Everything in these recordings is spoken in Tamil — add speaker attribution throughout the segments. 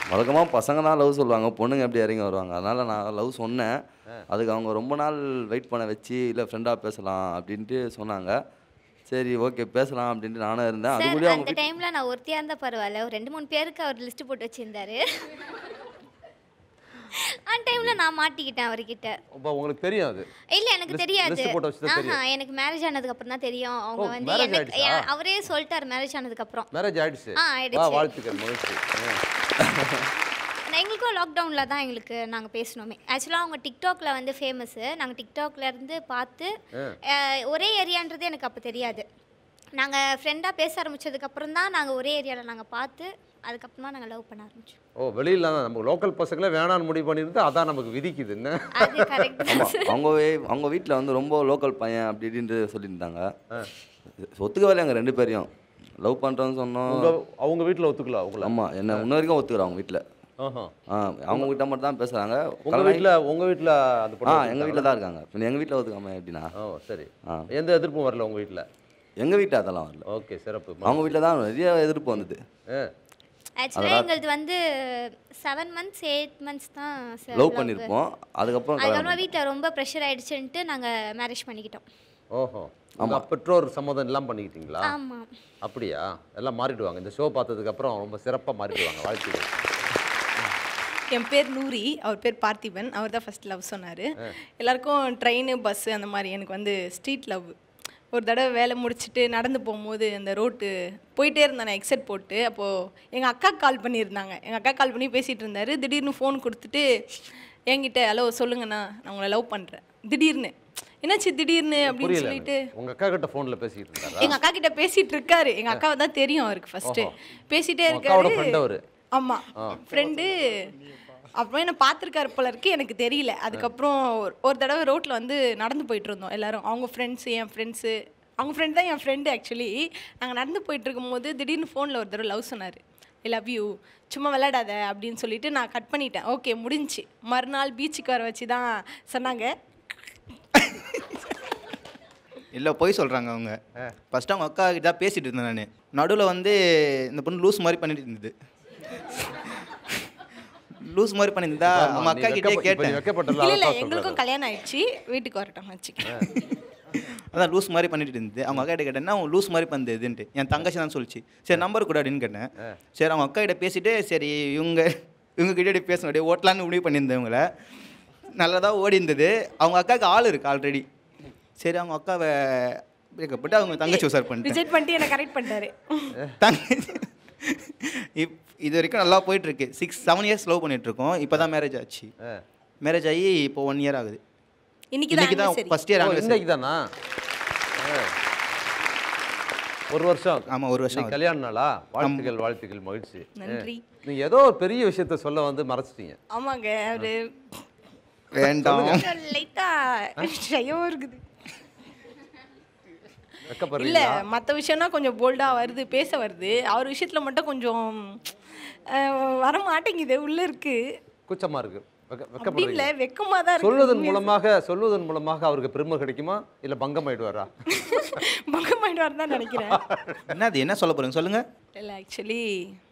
Speaker 1: வழக்கமாக பசங்க தான் லவ் சொல்லுவாங்க பொண்ணுங்க எப்படி இறங்கி வருவாங்க அதனால் நான் லவ் சொன்னேன் அதுக்கு அவங்க ரொம்ப நாள் வெயிட் பண்ண வச்சு இல்லை ஃப்ரெண்டாக பேசலாம் அப்படின்ட்டு சொன்னாங்க சரி ஓகே பேசலாம் அப்படின்ட்டு நானும் இருந்தேன்
Speaker 2: சார்
Speaker 1: அதுக்குள்ளேயே அவங்க
Speaker 2: அந்த டைம்ல நான் ஒருத்தியா இருந்தா பரவாயில்ல ஒரு ரெண்டு மூணு பேருக்கு அவர் லிஸ்ட் போட்டு வச்சிருந்தாரு அந்த டைம்ல நான் மாட்டிக்கிட்டேன் அவர்கிட்ட
Speaker 3: இப்போ உங்களுக்கு தெரியும் அது
Speaker 2: இல்ல எனக்கு
Speaker 3: List-
Speaker 2: தெரியாது
Speaker 3: list போட்டு வச்சுதான்
Speaker 2: ஆஹா
Speaker 3: தெரியும்.
Speaker 2: எனக்கு மேரேஜ் ஆனதுக்கு அப்புறம் தான் தெரியும் அவங்க
Speaker 3: ஓ,
Speaker 2: வந்து
Speaker 3: marriage
Speaker 2: எனக்கு
Speaker 3: ஆயிடுச்சா?
Speaker 2: ஏன் அவரே சொல்லிட்டாரு மேரேஜ் ஆனதுக்கு அப்புறம்
Speaker 3: மேரேஜ் ஆயிடுச்சு
Speaker 2: ஆ,
Speaker 3: வா
Speaker 2: ஆயிடுச்சு.
Speaker 3: வாழ்த்துக்கள் மகிழ்ச்சி ஆ.
Speaker 2: நான் எங்களுக்கும் லாக்டவுனில் தான் எங்களுக்கு நாங்கள் பேசினோமே ஆக்சுவலாக அவங்க டிக்டாக்ல வந்து ஃபேமஸ்ஸு நாங்கள் டிக்டாக்ல இருந்து பார்த்து அஹ், ஒரே ஏரியான்றது எனக்கு அப்போ தெரியாது நாங்கள் ஃப்ரெண்டாக பேச ஆரம்பிச்சதுக்கப்புறம் தான் நாங்கள் ஒரே ஏரியாவில் நாங்கள் பார்த்து அதுக்கப்புறம் தான் நாங்கள் லவ் பண்ண ஆரம்பிச்சோம்
Speaker 3: ஓ வெளியில தான் நம்ம லோக்கல் பசங்களே வேணான்னு முடிவு பண்ணியிருந்து அதான் நமக்கு விதிக்குது என்ன
Speaker 2: அது கரெக்ட்
Speaker 1: ஆமாம் அவங்க வே- அவங்க வீட்டில் வந்து ரொம்ப லோக்கல் பையன் அப்படி இப்படின்ட்டு சொல்லியிருந்தாங்க ஒத்துக்கவே எங்கள் ரெண்டு பேரையும் லவ் பண்ணுறோன்னு சொன்னோம்
Speaker 3: உங்க அவங்க வீட்டில் ஒத்துக்கல அவங்கள
Speaker 1: ஆமாம் என்ன இன்ன வரைக்கும் ஒத்துக்கிறோம் அவங்க வீட்டில்
Speaker 3: ஆஹா.
Speaker 1: ஆ அவங்க கிட்ட மட்டும் தான் பேசுகிறாங்க
Speaker 3: உங்க வீட்டில் உங்க வீட்டில் அந்த
Speaker 1: ஆ
Speaker 3: பொண்ணு
Speaker 1: எங்கள் வீட்டில் தான் இருக்காங்க பின்ன எங்கள் வீட்டில் ஒத்துக்காம எப்படின்னா
Speaker 3: ஓ சரி
Speaker 1: ஆ
Speaker 3: எந்த எதிர்ப்பும் வரல உங்க வீட்டில்
Speaker 1: எங்கள் வீட்டில் அதெல்லாம் வரல
Speaker 3: ஓகே சிறப்பு
Speaker 1: அவங்க வீட்டில் தான் நிறைய எதிர்ப்பு வந்தது
Speaker 3: ஆ.
Speaker 2: ஆக்சுவலாக எங்களது வந்து செவன் மந்த்ஸ் எயிட் மந்த்ஸ் தான் sir
Speaker 1: லவ்
Speaker 2: love.
Speaker 1: பண்ணியிருப்போம் அதுக்கப்புறம் கல்யாணம்
Speaker 2: அதுக்கப்புறமா வீட்டில் ரொம்ப ப்ரெஷர் ஆயிடுச்சுன்ட்டு நாங்கள் மேரேஜ் பண்ணிக்கிட்டோம்
Speaker 3: ஓஹோ உங்க பெற்றோர் சம்மதம் எல்லாம் பண்ணிக்கிட்டீங்களா
Speaker 2: ஆமாம்
Speaker 3: அப்படியா எல்லாம் மாறிடுவாங்க இந்த ஷோ பார்த்ததுக்கு அப்புறம் ரொம்ப சிறப்பா மாறிடுவாங்க வாழ்த்துக்கள்
Speaker 4: என் பேர் நூரி அவர் பேர் பார்த்திபன் அவர் தான் ஃபஸ்ட் லவ் சொன்னார் எல்லாருக்கும் ட்ரெயின் பஸ்ஸு அந்த மாதிரி எனக்கு வந்து ஸ்ட்ரீட் லவ் ஒரு தடவை வேலை முடிச்சுட்டு நடந்து போகும்போது அந்த ரோட்டு போயிட்டே இருந்தேன் நான் எக்ஸெட் போட்டு அப்போது எங்கள் அக்கா கால் பண்ணியிருந்தாங்க எங்கள் அக்கா கால் பண்ணி பேசிகிட்டு இருந்தார் திடீர்னு ஃபோன் கொடுத்துட்டு என்கிட்ட ஹலோ சொல்லுங்கண்ணா நான் உங்களை லவ் பண்ணுறேன் திடீர்னு என்னாச்சு திடீர்னு அப்படின்னு
Speaker 3: புரியல
Speaker 4: சொல்லிட்டு
Speaker 3: எனக்கு. உங்க அக்கா கிட்ட போன்ல பேசிட்டு இருந்தாரா
Speaker 4: எங்க அக்கா கிட்ட பேசிட்டு இருக்காரு எங்க அக்காவை தான் தெரியும் அவருக்கு ஃபர்ஸ்ட் பேசிட்டே
Speaker 3: உங்க அக்காவோட friend
Speaker 4: இருக்காரு
Speaker 3: அவரு?
Speaker 4: ஆமா ஃப்ரெண்டு அப்புறம் என்ன பார்த்துருக்காரு போல இருக்கு எனக்கு தெரியல அதுக்கப்புறம் ஒரு- ஒரு தடவை ரோட்ல வந்து நடந்து போயிட்டு இருந்தோம் எல்லாரும் அவங்க ஃப்ரெண்ட்ஸ் என் ஃப்ரெண்ட்ஸு அவங்க ஃப்ரெண்ட் தான் என் ஃப்ரெண்டு ஆக்சுவலி நாங்கள் நடந்து போயிட்டு இருக்கும்போது திடீர்னு ஃபோனில் ஒரு தடவை லவ் சொன்னார் ஐ லவ் யூ சும்மா விளையாடாத அப்படின்னு சொல்லிட்டு நான் கட் பண்ணிட்டேன் ஓகே முடிஞ்சுச்சு மறுநாள் பீச்சுக்கு வர வச்சு தான் சொன்னாங்க
Speaker 5: இல்லை போய் சொல்கிறாங்க அவங்க ஃபஸ்ட்டு அவங்க அக்கா கிட்ட தான் பேசிட்டு இருந்தேன் நான் நடுவில் வந்து இந்த பொண்ணு லூஸ் மாதிரி பண்ணிட்டு இருந்தது லூஸ் மாதிரி பண்ணியிருந்தா அவங்க அக்கா கிட்டே கேட்டேன்
Speaker 3: வைக்கப்பட்டல
Speaker 4: இல்ல இல்ல எங்களுக்கும் கல்யாணம் ஆயிடுச்சு வீட்டுக்கு வரட்டும் வச்சுக்கேன்
Speaker 5: அதான் லூஸ் மாதிரி பண்ணிட்டு இருந்தது அவங்க அக்கா கிட்ட கேட்டேன்னா அவங்க லூஸ் மாதிரி பண்ணுது இதுன்ட்டு என் தங்கச்சி தான் சொல்லிச்சு சரி நம்பர் கூட அப்படின்னு கேட்டேன் சரி அவங்க அக்கா கிட்ட பேசிட்டு சரி இவங்க இவங்க கிட்ட பேசணும் அப்படியே ஓட்டலான்னு முடிவு பண்ணியிருந்தேன் இவங்கள நல்லதாக ஓடி இருந்தது அவங்க அக்காவுக்கு ஆள் இருக்கு ஆல்ரெடி சரி அவங்க அக்காவை பிரேக்கப் பண்ணிட்டு அவங்க தங்கச்சி உசார் பண்ணிட்டேன்
Speaker 4: ரிஜெக்ட் பண்ணிட்டு என்ன கரெக்ட் பண்ணிட்டாரு
Speaker 5: தங்கச்சி இப் இது வரைக்கும் நல்லா போயிட்டு இருக்கு சிக்ஸ் செவன் இயர்ஸ் லவ் பண்ணிட்டு இருக்கோம் இப்போ தான் மேரேஜ் ஆச்சு மேரேஜ் ஆகி இப்போ ஒன் இயர் ஆகுது
Speaker 4: இன்னைக்கு
Speaker 5: இன்னைக்கு
Speaker 4: தான்
Speaker 5: தான் ஃபர்ஸ்ட் இயர் ஆகுது
Speaker 3: இன்னைக்கு தானா ஒரு வருஷம்
Speaker 5: ஆமா, ஒரு வருஷம்
Speaker 3: இன்னைக்கு கல்யாண நாளா வாழ்த்துக்கள் வாழ்த்துக்கள் மகிழ்ச்சி
Speaker 4: நன்றி
Speaker 3: நீங்க ஏதோ ஒரு பெரிய விஷயத்த சொல்ல வந்து மறைச்சிட்டீங்க
Speaker 4: ஆமாங்க அவரு
Speaker 5: வேண்டாம்
Speaker 4: லைட்டா ஷையும் இருக்குது இல்ல
Speaker 3: வெக்கப்படுறீங்களா
Speaker 4: மத்த விஷயம்னா கொஞ்சம் போல்டா வருது பேச வருது அவர் விஷயத்துல மட்டும் கொஞ்சம் அஹ், வர மாட்டேங்குது உள்ள இருக்கு
Speaker 3: கூச்சமா இருக்கு வெக்க-
Speaker 4: அப்படி இல்ல
Speaker 3: வெக்கப்படுறீங்க
Speaker 4: வெக்கமா தான் இருக்கு
Speaker 3: சொல்வதன் மூலமாக சொல்வதன் மூலமாக அவருக்கு பெருமை கிடைக்குமா இல்ல பங்கம் ஆயிடுவாரா
Speaker 4: பங்கமாயிட்டு தான் நினைக்கிறேன்
Speaker 5: என்னது என்ன சொல்ல போறீங்க சொல்லுங்க
Speaker 4: இல்லை ஆக்சுவலி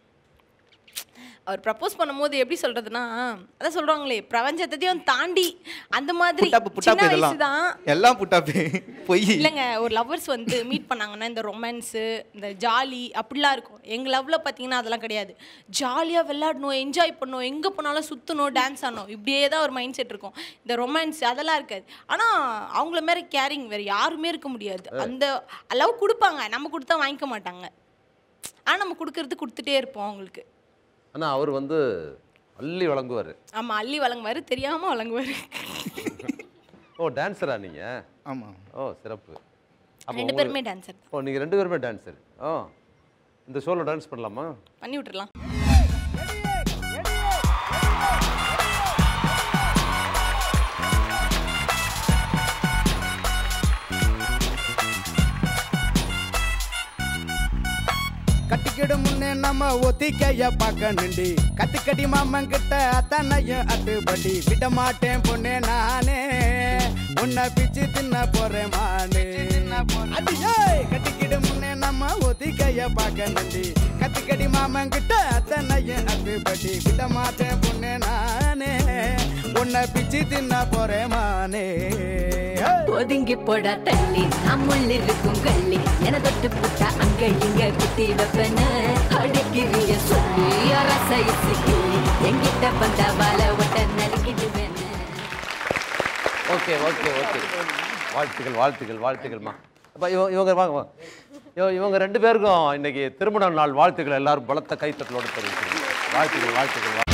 Speaker 4: அவர் ப்ரப்போஸ் பண்ணும்போது எப்படி சொல்றதுன்னா அதான் சொல்றாங்களே பிரபஞ்சத்தையும் தாண்டி அந்த மாதிரி
Speaker 5: புட்டாப்பு
Speaker 4: சின்ன
Speaker 5: புட்டாப்பு
Speaker 4: வயசு
Speaker 5: இதெல்லாம்
Speaker 4: தான்
Speaker 5: எல்லாம் புட்டாப்பு பொய்
Speaker 4: இல்லைங்க ஒரு லவ்வர்ஸ் வந்து மீட் பண்ணாங்கன்னா இந்த ரொமான்ஸு இந்த ஜாலி அப்படிலாம் இருக்கும் எங்கள் லவ்வில் பார்த்தீங்கன்னா அதெல்லாம் கிடையாது ஜாலியாக விளையாடணும் என்ஜாய் பண்ணணும் எங்கே போனாலும் சுற்றணும் டான்ஸ் ஆடணும் இப்படியே தான் ஒரு மைண்ட் செட் இருக்கும் இந்த ரொமான்ஸ் அதெல்லாம் இருக்காது ஆனால் அவங்கள மாதிரி கேரிங் வேறு யாருமே இருக்க முடியாது அந்த லவ் கொடுப்பாங்க நம்ம கொடுத்தா வாங்கிக்க மாட்டாங்க ஆனால் நம்ம கொடுக்கறது கொடுத்துட்டே இருப்போம் அவங்களுக்கு
Speaker 3: ஆனா அவர் வந்து அள்ளி வழங்குவாரு
Speaker 4: ஆமாம் அள்ளி வழங்குவார் தெரியாமல் வழங்குவார்
Speaker 3: ஓ டான்ஸரா நீங்க
Speaker 5: ஆமா
Speaker 3: ஓ சிறப்பு அப்போ
Speaker 4: ரெண்டு
Speaker 3: உங்களுக்கு-
Speaker 4: பேருமே டான்ஸர்
Speaker 3: ஓ நீங்க ரெண்டு பேருமே டான்ஸர் ஓ இந்த ஷோல டான்ஸ் பண்ணலாமா
Speaker 4: பண்ணி விட்டுறலாம்
Speaker 6: கட்டிக்கிடு முன்னே நம்ம ஒத்திக்கைய பார்க்கணுண்டி கத்துக்கடி மாமன் கிட்ட அத்தனையும் அத்துப்படி விட மாட்டேன் பொண்ணே நானே உன்னை பிச்சு தின்ன போறேன் மானே அடியே கட்டிக்கிடு முன்னே நம்ம நம்ம ஒத்திக்கைய பார்க்க நண்டி கத்திக்கடி மாமன் கிட்ட அத்தனையும் அத்துப்படி விட மாட்டேன் பொண்ணு நானே உன்னை பிச்சு தின்ன போறேன் மானே ஹே!
Speaker 7: ஒதுங்கி போடா தள்ளி நம்முள் இருக்கும் கள்ளி என தொட்டு புட்டா அங்க இங்க குத்தி வைப்பன அடிக்கிறிய சொல்லி அரசை சிக்கி எங்கிட்ட வந்த வாழ ஒட்ட நறுக்கிடுவேன்
Speaker 3: ஓகே ஓகே ஓகே வாழ்த்துக்கள் வாழ்த்துக்கள் வாழ்த்துக்கள்மா அப்போ இவங்க இவங்க வாங்க வாங்க. இவ- இவங்க ரெண்டு பேருக்கும் இன்னைக்கு திருமண நாள் வாழ்த்துக்கள் எல்லாரும் பலத்த கைத்தட்டலோடு தெரிவிக்கிறோம் வாழ்த்துக்கள் வாழ்த்துக்கள்